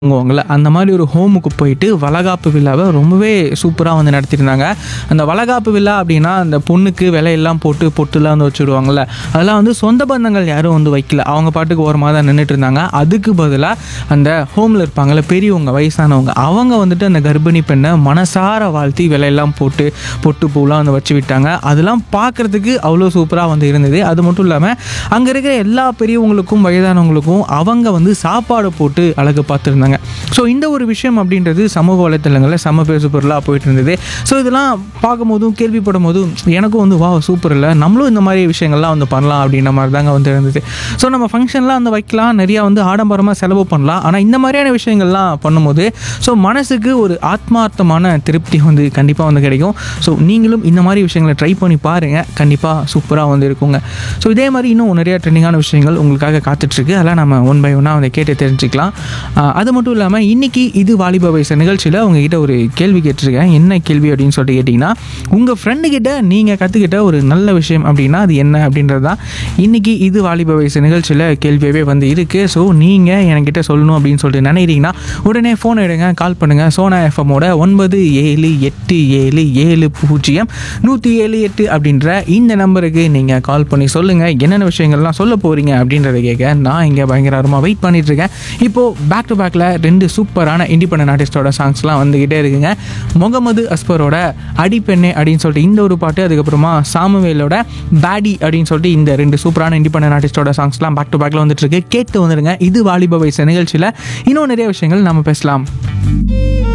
வாங்குவாங்கள்ல அந்த மாதிரி ஒரு ஹோமுக்கு போயிட்டு வளகாப்பு விழாவை ரொம்பவே சூப்பராக வந்து நடத்தியிருந்தாங்க அந்த வளகாப்பு விழா அப்படின்னா அந்த பொண்ணுக்கு விலையெல்லாம் போட்டு பொட்டுலாம் வந்து வச்சுடுவாங்கள்ல அதெல்லாம் வந்து சொந்த பந்தங்கள் யாரும் வந்து வைக்கல அவங்க பாட்டுக்கு ஓரமாக தான் நின்றுட்டு இருந்தாங்க அதுக்கு பதிலாக அந்த ஹோமில் இருப்பாங்கள்ல பெரியவங்க வயசானவங்க அவங்க வந்துட்டு அந்த கர்ப்பிணி பெண்ணை மனசார வாழ்த்தி விலையெல்லாம் போட்டு பொட்டு பூலாம் வந்து வச்சு விட்டாங்க அதெல்லாம் பார்க்குறதுக்கு அவ்வளோ சூப்பராக வந்து இருந்தது அது மட்டும் இல்லாமல் அங்கே இருக்கிற எல்லா பெரியவங்களுக்கும் வயதானவங்களுக்கும் அவங்க வந்து சாப்பாடு போட்டு அழகு பார்த்துருந்தாங்க ஸோ இந்த ஒரு விஷயம் அப்படின்றது சமூக வலைத்தளங்களில் செம பேசு பொருளாக போயிட்டு இருந்தது ஸோ இதெல்லாம் பார்க்கும்போதும் கேள்விப்படும் போதும் எனக்கும் வந்து வா சூப்பர் இல்லை நம்மளும் இந்த மாதிரி விஷயங்கள்லாம் வந்து பண்ணலாம் அப்படின்ற மாதிரி தாங்க வந்து இருந்தது ஸோ நம்ம ஃபங்க்ஷன்லாம் வந்து வைக்கலாம் நிறையா வந்து ஆடம்பரமாக செலவு பண்ணலாம் ஆனால் இந்த மாதிரியான விஷயங்கள்லாம் பண்ணும்போது ஸோ மனசுக்கு ஒரு ஆத்மார்த்தமான திருப்தி வந்து கண்டிப்பாக வந்து கிடைக்கும் ஸோ நீங்களும் இந்த மாதிரி விஷயங்களை ட்ரை பண்ணி பாருங்கள் கண்டிப்பாக சூப்பராக வந்து இருக்குங்க ஸோ இதே மாதிரி இன்னும் நிறையா ட்ரெண்டிங்கான விஷயங்கள் உங்களுக்காக காத்துட்ருக்கு அதெல்லாம் நம்ம ஒன் பை ஒன்னாக வந்து கேட்டு தெரிஞ்சுக்கலாம் ஆஹ் அது மட்டும் இல்லாமல் இன்றைக்கி இது வாலிப வயசு நிகழ்ச்சியில் உங்ககிட்ட ஒரு கேள்வி கேட்டிருக்கேன் என்ன கேள்வி அப்படின்னு சொல்லிட்டு கேட்டிங்கன்னா உங்கள் ஃப்ரெண்டுக்கிட்ட நீங்கள் கற்றுக்கிட்ட ஒரு நல்ல விஷயம் அப்படின்னா அது என்ன அப்படின்றது தான் இன்றைக்கி இது வாலிப வயசு நிகழ்ச்சியில் கேள்வியாகவே வந்து இருக்குது ஸோ நீங்கள் என்கிட்ட சொல்லணும் அப்படின்னு சொல்லிட்டு நினைக்கிறீங்கன்னா உடனே ஃபோன் எடுங்க கால் பண்ணுங்கள் சோனா எஃப்எம்மோட ஒன்பது ஏழு எட்டு ஏழு ஏழு பூஜ்ஜியம் நூற்றி ஏழு எட்டு அப்படின்ற இந்த நம்பருக்கு நீங்கள் கால் பண்ணி சொல்லுங்கள் என்னென்ன விஷயங்கள்லாம் சொல்ல போகிறீங்க அப்படின்றத கேட்க நான் இங்கே பயங்கரமாக வெயிட் பண்ணிட்டு இருக்கேன் இப்போது பேக் டு பேக்கில் ரெண்டு சூப்பரான இண்டிபெண்டன்ட் ஆர்டிஸ்டோட சாங்ஸ்லாம் வந்துக்கிட்டே இருக்குங்க முகமது அஸ்பரோட அடிப்பெண்ணே அப்படின்னு சொல்லிட்டு இந்த ஒரு பாட்டு அதுக்கப்புறமா சாமுவேலோட பேடி அப்படின்னு சொல்லிட்டு இந்த ரெண்டு சூப்பரான இண்டிபெண்டன்ட் ஆர்டிஸ்டோட சாங்ஸ்லாம் பேக் டு பேக்கில் வந்துட்டு இருக்கு கேட்டு வந்துருங்க இது வாலிப வயசு நிகழ்ச்சியில் இன்னும் நிறைய விஷயங்கள் நம்ம பேசலாம்